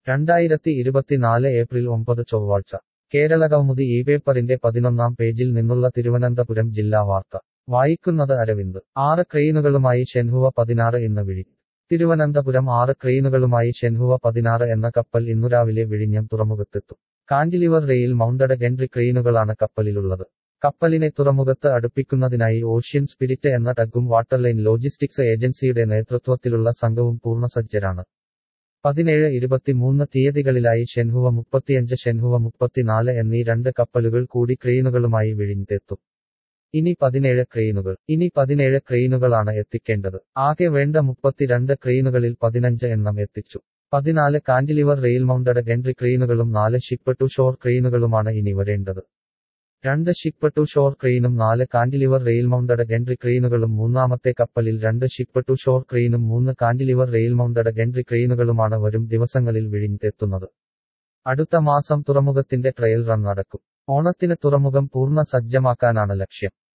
രണ്ടായിരത്തി ഇരുപത്തിനാല് ഏപ്രിൽ ഒമ്പത് ചൊവ്വാഴ്ച കേരള കൗമുദി ഈ പേപ്പറിന്റെ പതിനൊന്നാം പേജിൽ നിന്നുള്ള തിരുവനന്തപുരം ജില്ലാ വാർത്ത വായിക്കുന്നത് അരവിന്ദ് ആറ് ക്രെയിനുകളുമായി ഷെൻഹുവ പതിനാറ് ഇന്ന് വിഴിഞ്ഞം തിരുവനന്തപുരം ആറ് ക്രെയിനുകളുമായി ഷെൻഹുവ പതിനാറ് എന്ന കപ്പൽ ഇന്നു രാവിലെ വിഴിഞ്ഞം തുറമുഖത്തെത്തും കാൻഡിലിവർ റെയിൽ മൗണ്ടഡ് ഗെൻട്രി ക്രെയിനുകളാണ് കപ്പലിലുള്ളത് കപ്പലിനെ തുറമുഖത്ത് അടുപ്പിക്കുന്നതിനായി ഓഷ്യൻ സ്പിരിറ്റ് എന്ന ടഗും വാട്ടർലൈൻ ലോജിസ്റ്റിക്സ് ഏജൻസിയുടെ നേതൃത്വത്തിലുള്ള സംഘവും പൂർണ്ണസജ്ജരാണ് പതിനേഴ് ഇരുപത്തിമൂന്ന് തീയതികളിലായി ഷെൻഹുവ മുപ്പത്തിയഞ്ച് ഷെൻഹുവ മുപ്പത്തിനാല് എന്നീ രണ്ട് കപ്പലുകൾ കൂടി ക്രെയിനുകളുമായി വിഴിഞ്ഞെത്തും ഇനി പതിനേഴ് ക്രെയിനുകൾ ഇനി പതിനേഴ് ക്രെയിനുകളാണ് എത്തിക്കേണ്ടത് ആകെ വേണ്ട മുപ്പത്തിരണ്ട് ക്രെയിനുകളിൽ പതിനഞ്ച് എണ്ണം എത്തിച്ചു പതിനാല് കാൻഡിലിവർ റെയിൽ മൗണ്ടഡ് ഗെൻട്രി ക്രെയിനുകളും നാല് ഷിപ്പ് ടു ഷോർ ക്രെയിനുകളുമാണ് ഇനി വരേണ്ടത് രണ്ട് ഷിപ്പ് ടു ഷോർ ക്രെയിനും നാല് കാൻഡിലിവർ റെയിൽ മൗണ്ടഡ് ഗെൻട്രി ക്രെയിനുകളും മൂന്നാമത്തെ കപ്പലിൽ രണ്ട് ഷിപ്പ് ടു ഷോർ ക്രെയിനും മൂന്ന് കാൻഡിലിവർ റെയിൽ മൗണ്ടഡ് ഗെൻട്രി ക്രെയിനുകളുമാണ് വരും ദിവസങ്ങളിൽ വിഴിഞ്ഞെത്തുന്നത് അടുത്ത മാസം തുറമുഖത്തിന്റെ ട്രയൽ റൺ നടക്കും ഓണത്തിന് തുറമുഖം പൂർണ്ണ സജ്ജമാക്കാനാണ് ലക്ഷ്യം